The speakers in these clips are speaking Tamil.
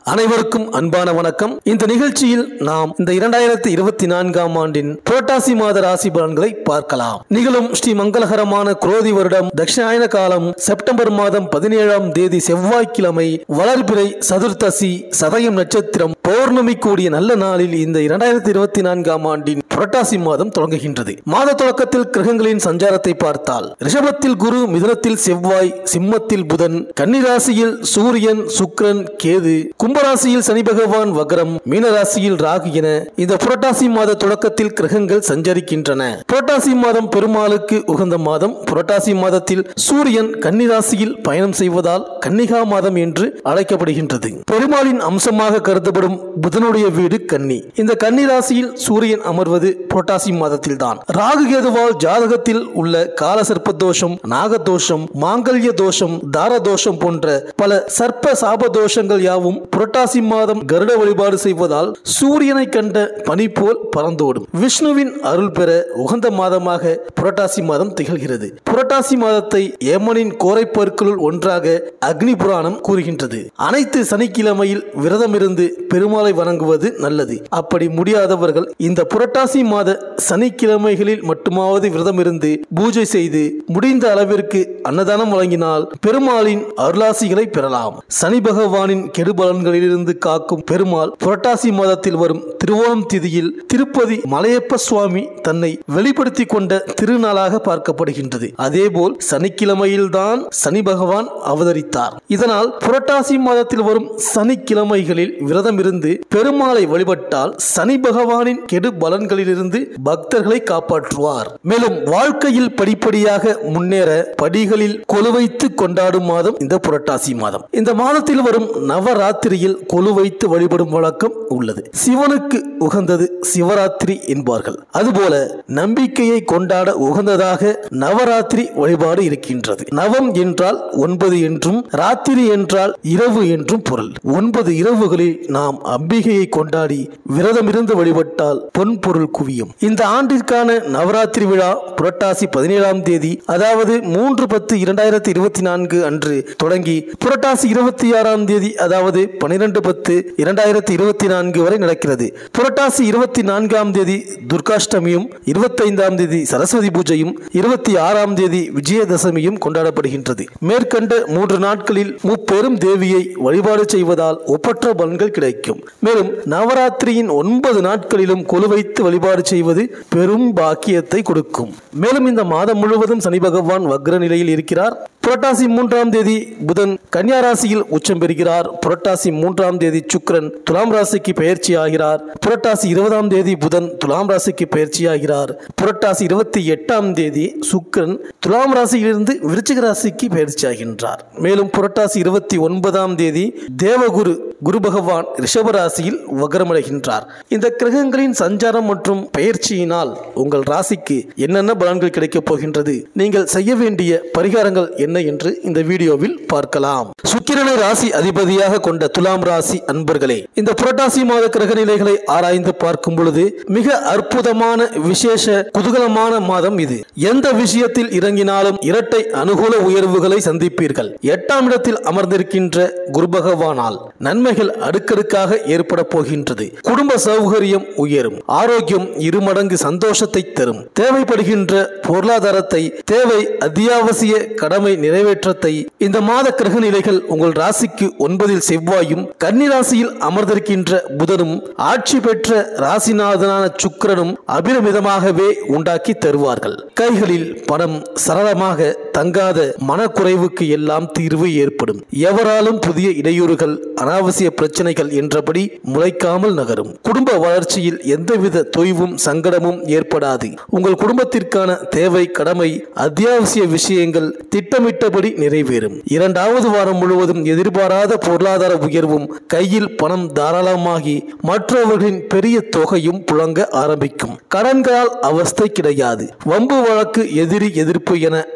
அனைவருக்கும் அன்பான வணக்கம் இந்த நிகழ்ச்சியில் நாம் இந்த இரண்டாயிரத்தி இருபத்தி நான்காம் ஆண்டின் புரட்டாசி மாத ராசி பலன்களை பார்க்கலாம் நிகழும் ஸ்ரீ மங்களகரமான குரோதி வருடம் தட்சிணாயன காலம் செப்டம்பர் மாதம் பதினேழாம் தேதி செவ்வாய்க்கிழமை வளர்பிறை சதுர்த்தசி சதயம் நட்சத்திரம் பௌர்ணமி கூடிய நல்ல நாளில் இந்த இரண்டாயிரத்தி இருபத்தி நான்காம் ஆண்டின் புரட்டாசி மாதம் தொடங்குகின்றது மாத தொடக்கத்தில் கிரகங்களின் சஞ்சாரத்தை பார்த்தால் ரிஷபத்தில் குரு மிதுனத்தில் செவ்வாய் சிம்மத்தில் புதன் கன்னிராசியில் சூரியன் சுக்கிரன் கேது கும்பராசியில் சனி பகவான் வக்ரம் மீனராசியில் ராகு என இந்த புரட்டாசி மாத தொடக்கத்தில் கிரகங்கள் சஞ்சரிக்கின்றன புரட்டாசி மாதம் பெருமாளுக்கு உகந்த மாதம் புரட்டாசி மாதத்தில் சூரியன் கன்னிராசியில் பயணம் செய்வதால் கன்னிகா மாதம் என்று அழைக்கப்படுகின்றது பெருமாளின் அம்சமாக கருதப்படும் புதனுடைய வீடு கன்னி இந்த கன்னி ராசியில் சூரியன் அமர்வது புரட்டாசி மாதத்தில் தான் ராகு கேதுவால் ஜாதகத்தில் உள்ள கால சர்ப்ப தோஷம் நாகதோஷம் மாங்கல்ய தோஷம் தார தோஷம் போன்ற பல சர்ப்ப சாப தோஷங்கள் யாவும் புரட்டாசி மாதம் கருட வழிபாடு செய்வதால் சூரியனை கண்ட பனி போல் பறந்தோடும் விஷ்ணுவின் அருள் பெற உகந்த மாதமாக புரட்டாசி மாதம் திகழ்கிறது புரட்டாசி மாதத்தை ஏமனின் கோரைப்பொருட்களுள் ஒன்றாக அக்னி புராணம் கூறுகின்றது அனைத்து சனிக்கிழமையில் விரதமிருந்து பெருமாளை வணங்குவது நல்லது அப்படி முடியாதவர்கள் இந்த புரட்டாசி மாத சனிக்கிழமைகளில் மட்டுமாவது விரதமிருந்து பூஜை செய்து முடிந்த அளவிற்கு அன்னதானம் வழங்கினால் பெருமாளின் அருளாசிகளை பெறலாம் சனி பகவானின் கெடுபலன்களிலிருந்து காக்கும் பெருமாள் புரட்டாசி மாதத்தில் வரும் திருவோணம் திதியில் திருப்பதி மலையப்ப சுவாமி தன்னை வெளிப்படுத்தி கொண்ட திருநாளாக பார்க்கப்படுகின்றது அதேபோல் சனிக்கிழமையில்தான் சனி பகவான் அவதரித்தார் இதனால் புரட்டாசி மாதத்தில் வரும் சனிக்கிழமைகளில் விரதம் இருந்து பெருமாளை வழிபட்டால் சனி பகவானின் கெடு பலன்களிலிருந்து பக்தர்களை காப்பாற்றுவார் மேலும் வாழ்க்கையில் படிப்படியாக முன்னேற படிகளில் கொலு வைத்து கொண்டாடும் மாதம் இந்த புரட்டாசி மாதம் இந்த மாதத்தில் வரும் நவராத்திரியில் கொலு வைத்து வழிபடும் வழக்கம் உள்ளது சிவனுக்கு உகந்தது சிவராத்திரி என்பார்கள் அதுபோல நம்பிக்கையை கொண்டாட உகந்ததாக நவராத்திரி வழிபாடு இருக்கின்றது நவம் என்றால் ஒன்பது என்றும் ராத்திரி என்றால் இரவு என்றும் பொருள் ஒன்பது இரவுகளில் நாம் அம்பிகையை கொண்டாடி விரதமிருந்து வழிபட்டால் பொன் பொருள் குவியும் இந்த ஆண்டிற்கான நவராத்திரி விழா புரட்டாசி பதினேழாம் தேதி அதாவது மூன்று பத்து இரண்டாயிரத்தி இருபத்தி நான்கு அன்று தொடங்கி புரட்டாசி இருபத்தி ஆறாம் தேதி அதாவது பனிரெண்டு பத்து இரண்டாயிரத்தி இருபத்தி நான்கு வரை நடக்கிறது புரட்டாசி இருபத்தி நான்காம் தேதி துர்காஷ்டமியும் இருபத்தைந்தாம் தேதி சரஸ்வதி பூஜையும் இருபத்தி ஆறாம் தேதி விஜயதசமியும் கொண்டாடப்படுகின்றது மேற்கண்ட மூன்று நாட்களில் முப்பெரும் தேவியை வழிபாடு செய்வதால் ஒப்பற்ற பலன்கள் கிடைக்கும் மேலும் நவராத்திரியின் ஒன்பது நாட்களிலும் கொலு வைத்து வழிபாடு செய்வது பெரும் பாக்கியத்தை கொடுக்கும் மேலும் இந்த மாதம் முழுவதும் சனி பகவான் வக்ர நிலையில் இருக்கிறார் புரட்டாசி மூன்றாம் தேதி புதன் கன்னியா ராசியில் உச்சம் பெறுகிறார் புரட்டாசி மூன்றாம் தேதி சுக்கிரன் துலாம் ராசிக்கு பயிற்சி ஆகிறார் புரட்டாசி இருபதாம் தேதி புதன் துலாம் ராசிக்கு பயிற்சி ஆகிறார் புரட்டாசி இருபத்தி எட்டாம் தேதி சுக்கிரன் துலாம் ராசியிலிருந்து விருச்சிக ராசிக்கு பயிற்சி ஆகின்றார் மேலும் புரட்டாசி இருபத்தி ஒன்பதாம் தேதி தேவகுரு குரு பகவான் ரிஷப ராசியில் வகரமடைகின்றார் இந்த கிரகங்களின் சஞ்சாரம் மற்றும் பயிற்சியினால் உங்கள் ராசிக்கு என்னென்ன பலன்கள் கிடைக்கப் போகின்றது நீங்கள் செய்ய வேண்டிய பரிகாரங்கள் என்ன என்று இந்த வீடியோவில் பார்க்கலாம் சுக்கிரனை ராசி அதிபதியாக கொண்ட துலாம் ராசி அன்பர்களே இந்த புரட்டாசி மாத கிரக நிலைகளை ஆராய்ந்து பார்க்கும் பொழுது மிக அற்புதமான விசேஷ குதூகலமான மாதம் இது எந்த விஷயத்தில் இறங்கினாலும் இரட்டை அனுகூல உயர்வுகளை சந்திப்பீர்கள் எட்டாம் இடத்தில் அமர்ந்திருக்கின்ற குரு பகவானால் நன்மைகள் அடுக்கடுக்காக ஏற்பட போகின்றது குடும்ப சௌகரியம் உயரும் ஆரோக்கியம் இருமடங்கு சந்தோஷத்தை தரும் தேவைப்படுகின்ற பொருளாதாரத்தை தேவை அத்தியாவசிய கடமை நிறைவேற்றத்தை இந்த மாத கிரக நிலைகள் உங்கள் ராசிக்கு ஒன்பதில் செவ்வாயும் கன்னி ராசியில் அமர்ந்திருக்கின்ற புதனும் ஆட்சி பெற்ற ராசிநாதனான சுக்கிரனும் அபிரமிதமாகவே உண்டாக்கி தருவார்கள் கைகளில் பணம் சரளமாக தங்காத மனக்குறைவுக்கு எல்லாம் தீர்வு ஏற்படும் எவராலும் புதிய இடையூறுகள் அனாவசிய பிரச்சனைகள் என்றபடி முளைக்காமல் நகரும் குடும்ப வளர்ச்சியில் எந்தவித தொய்வும் சங்கடமும் ஏற்படாது உங்கள் குடும்பத்திற்கான தேவை கடமை அத்தியாவசிய விஷயங்கள் திட்டமிட்டபடி நிறைவேறும் இரண்டாவது வாரம் முழுவதும் எதிர்பாராத பொருளாதார உயர்வும் கையில் பணம் தாராளமாகி மற்றவர்களின் பெரிய தொகையும் புழங்க ஆரம்பிக்கும் கடன்களால் அவஸ்தை கிடையாது வம்பு வழக்கு எதிரி எதிர்ப்பு என அலைக்கழிப்பு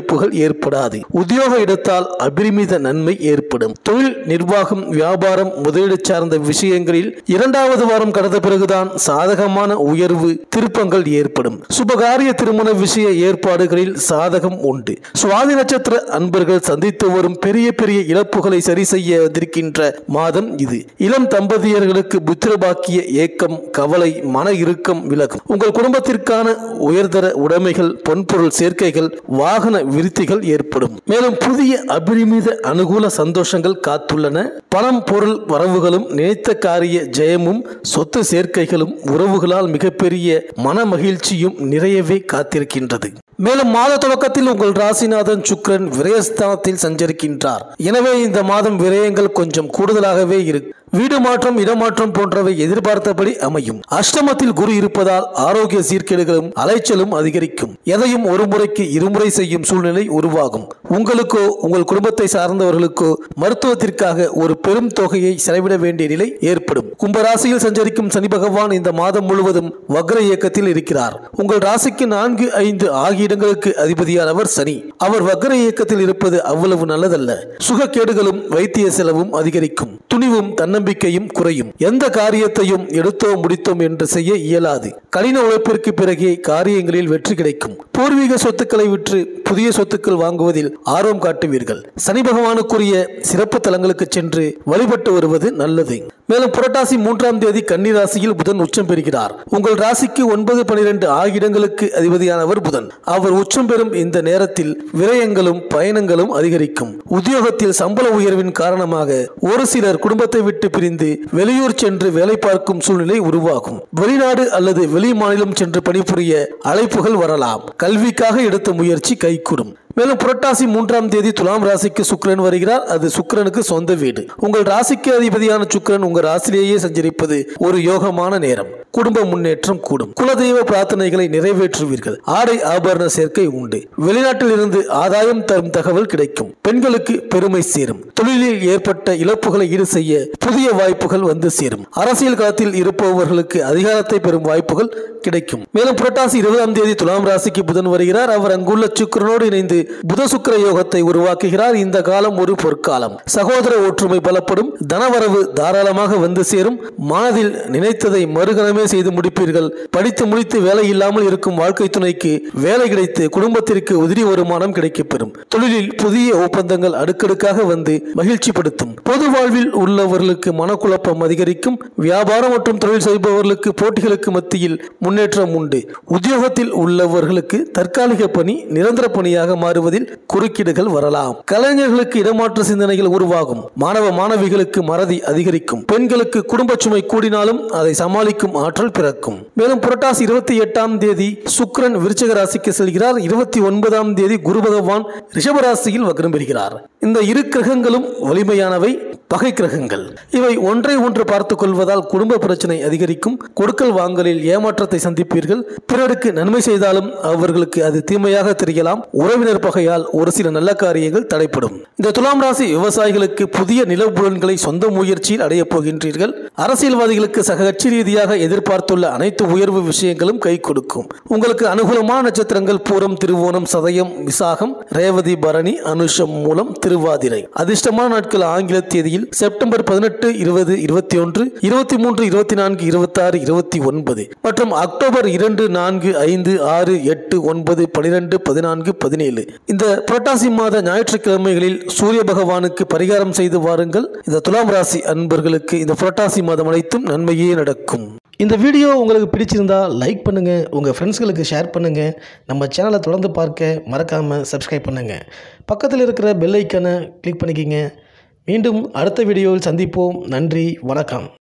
இழப்புகள் ஏற்படாது உத்தியோக இடத்தால் அபரிமித நன்மை ஏற்படும் தொழில் நிர்வாகம் வியாபாரம் முதலீடு சார்ந்த விஷயங்களில் இரண்டாவது வாரம் கடந்த பிறகுதான் சாதகமான உயர்வு திருப்பங்கள் ஏற்படும் சுபகாரிய திருமண விஷய ஏற்பாடுகளில் சாதகம் உண்டு சுவாதி நட்சத்திர அன்பர்கள் சந்தித்து வரும் பெரிய பெரிய இழப்புகளை சரி செய்ய வந்திருக்கின்ற மாதம் இது இளம் தம்பதியர்களுக்கு புத்திரபாக்கிய ஏக்கம் கவலை மன இறுக்கம் விலகும் உங்கள் குடும்பத்திற்கான உயர்தர உடைமைகள் பொன்பொருள் சேர்க்கைகள் வாகன விருத்திகள் ஏற்படும் மேலும் புதிய அபரிமித அனுகூல சந்தோஷங்கள் காத்துள்ளன பணம் பொருள் வரவுகளும் நினைத்த காரிய ஜெயமும் சொத்து சேர்க்கைகளும் உறவுகளால் மிகப்பெரிய மன மகிழ்ச்சியும் நிறையவே காத்திருக்கின்றது மேலும் மாத தொடக்கத்தில் உங்கள் ராசிநாதன் சுக்கிரன் விரயஸ்தானத்தில் சஞ்சரிக்கின்றார் எனவே இந்த மாதம் விரயங்கள் கொஞ்சம் கூடுதலாகவே இருக்கு வீடு மாற்றம் இடமாற்றம் போன்றவை எதிர்பார்த்தபடி அமையும் அஷ்டமத்தில் குரு இருப்பதால் ஆரோக்கிய சீர்கேடுகளும் அலைச்சலும் அதிகரிக்கும் எதையும் ஒரு முறைக்கு இருமுறை செய்யும் சூழ்நிலை உருவாகும் உங்களுக்கோ உங்கள் குடும்பத்தை சார்ந்தவர்களுக்கோ மருத்துவத்திற்காக ஒரு பெரும் தொகையை செலவிட வேண்டிய நிலை ஏற்படும் கும்பராசியில் சஞ்சரிக்கும் சனி பகவான் இந்த மாதம் முழுவதும் வக்ர இயக்கத்தில் இருக்கிறார் உங்கள் ராசிக்கு நான்கு ஐந்து ஆகிய இடங்களுக்கு அதிபதியானவர் சனி அவர் வக்ர இயக்கத்தில் இருப்பது அவ்வளவு நல்லதல்ல சுகக்கேடுகளும் வைத்திய செலவும் அதிகரிக்கும் துணிவும் தன்னம்பிக்கையும் குறையும் எந்த காரியத்தையும் எடுத்தோம் முடித்தோம் என்று செய்ய இயலாது கடின உழைப்பிற்கு பிறகே காரியங்களில் வெற்றி கிடைக்கும் பூர்வீக சொத்துக்களை விற்று புதிய சொத்துக்கள் வாங்குவதில் ஆர்வம் காட்டுவீர்கள் சனி பகவானுக்குரிய சிறப்பு தலங்களுக்கு சென்று வழிபட்டு வருவது நல்லது மேலும் புரட்டாசி மூன்றாம் தேதி கன்னி ராசியில் புதன் உச்சம் பெறுகிறார் உங்கள் ராசிக்கு ஒன்பது பனிரெண்டு ஆகிய இடங்களுக்கு அதிபதியானவர் புதன் அவர் உச்சம் பெறும் இந்த நேரத்தில் விரயங்களும் பயணங்களும் அதிகரிக்கும் உத்தியோகத்தில் சம்பள உயர்வின் காரணமாக ஒரு சிலர் குடும்பத்தை விட்டு பிரிந்து வெளியூர் சென்று வேலை பார்க்கும் சூழ்நிலை உருவாகும் வெளிநாடு அல்லது வெளி மாநிலம் சென்று பணிபுரிய அழைப்புகள் வரலாம் கல்விக்காக எடுத்த முயற்சி கைகூடும் மேலும் புரட்டாசி மூன்றாம் தேதி துலாம் ராசிக்கு சுக்கிரன் வருகிறார் அது சுக்கிரனுக்கு சொந்த வீடு உங்கள் ராசிக்கு அதிபதியான சுக்கிரன் உங்கள் ராசியிலேயே சஞ்சரிப்பது ஒரு யோகமான நேரம் குடும்ப முன்னேற்றம் கூடும் குலதெய்வ பிரார்த்தனைகளை நிறைவேற்றுவீர்கள் ஆடை ஆபரண சேர்க்கை உண்டு வெளிநாட்டில் இருந்து ஆதாயம் தரும் தகவல் கிடைக்கும் பெண்களுக்கு பெருமை சேரும் தொழிலில் ஏற்பட்ட இழப்புகளை ஈடு செய்ய புதிய வாய்ப்புகள் வந்து சேரும் அரசியல் களத்தில் இருப்பவர்களுக்கு அதிகாரத்தை பெறும் வாய்ப்புகள் கிடைக்கும் மேலும் புரட்டாசி இருபதாம் தேதி துலாம் ராசிக்கு புதன் வருகிறார் அவர் அங்குள்ள சுக்கிரனோடு இணைந்து புத சுக்கிர யோகத்தை உருவாக்குகிறார் இந்த காலம் ஒரு பொற்காலம் சகோதர ஒற்றுமை பலப்படும் தனவரவு தாராளமாக வந்து சேரும் மனதில் நினைத்ததை மறுகணமே செய்து முடிப்பீர்கள் படித்து முடித்து வேலை இல்லாமல் இருக்கும் வாழ்க்கை துணைக்கு வேலை கிடைத்து குடும்பத்திற்கு உதிரி வருமானம் கிடைக்கப்பெறும் தொழிலில் புதிய ஒப்பந்தங்கள் அடுக்கடுக்காக வந்து மகிழ்ச்சிப்படுத்தும் பொது வாழ்வில் உள்ளவர்களுக்கு மனக்குழப்பம் அதிகரிக்கும் வியாபாரம் மற்றும் தொழில் செய்பவர்களுக்கு போட்டிகளுக்கு மத்தியில் முன்னேற்றம் உண்டு உத்தியோகத்தில் உள்ளவர்களுக்கு தற்காலிக பணி நிரந்தர பணியாக மாறுவதில் குறுக்கீடுகள் வரலாம் கலைஞர்களுக்கு இடமாற்ற சிந்தனைகள் உருவாகும் மாணவ மாணவிகளுக்கு மறதி அதிகரிக்கும் பெண்களுக்கு குடும்ப சுமை கூடினாலும் அதை சமாளிக்கும் ஆற்றல் பிறக்கும் மேலும் புரட்டாசி இருபத்தி எட்டாம் தேதி சுக்கிரன் விருச்சக ராசிக்கு செல்கிறார் இருபத்தி ஒன்பதாம் தேதி குரு பகவான் ரிஷபராசியில் வக்ரம் பெறுகிறார் இந்த இரு கிரகங்களும் வலிமையானவை பகை கிரகங்கள் இவை ஒன்றை ஒன்று பார்த்துக் கொள்வதால் குடும்ப பிரச்சனை அதிகரிக்கும் கொடுக்கல் வாங்கலில் ஏமாற்றத்தை சந்திப்பீர்கள் பிறருக்கு நன்மை செய்தாலும் அவர்களுக்கு அது தீமையாக தெரியலாம் உறவினர் பகையால் ஒரு சில நல்ல காரியங்கள் தடைப்படும் இந்த துலாம் ராசி விவசாயிகளுக்கு புதிய நிலப்புலன்களை சொந்த முயற்சியில் அடையப் போகின்றீர்கள் அரசியல்வாதிகளுக்கு சக கட்சி ரீதியாக எதிர்பார்த்துள்ள அனைத்து உயர்வு விஷயங்களும் கை கொடுக்கும் உங்களுக்கு அனுகூலமான நட்சத்திரங்கள் பூரம் திருவோணம் சதயம் விசாகம் ரேவதி பரணி அனுஷம் மூலம் திருவாதிரை அதிர்ஷ்டமான நாட்கள் ஆங்கில தேதியில் செப்டம்பர் பதினெட்டு இருபது இருபத்தி ஒன்று இருபத்தி மூன்று இருபத்தி நான்கு இருபத்தாறு இருபத்தி ஒன்பது மற்றும் அக்டோபர் இரண்டு நான்கு ஐந்து ஆறு எட்டு ஒன்பது பனிரெண்டு பதினான்கு பதினேழு இந்த புரட்டாசி மாத ஞாயிற்றுக்கிழமைகளில் சூரிய பகவானுக்கு பரிகாரம் செய்து வாருங்கள் இந்த துலாம் ராசி அன்பர்களுக்கு இந்த புரட்டாசி மாதம் அனைத்தும் நன்மையே நடக்கும் இந்த வீடியோ உங்களுக்கு பிடிச்சிருந்தா லைக் பண்ணுங்க உங்க ஃப்ரெண்ட்ஸ்களுக்கு ஷேர் பண்ணுங்க நம்ம சேனலை தொடர்ந்து பார்க்க மறக்காம சப்ஸ்கிரைப் பண்ணுங்க பக்கத்தில் இருக்கிற பெல் ஐக்கனை கிளிக் பண்ணிக்கிங்க மீண்டும் அடுத்த வீடியோவில் சந்திப்போம் நன்றி வணக்கம்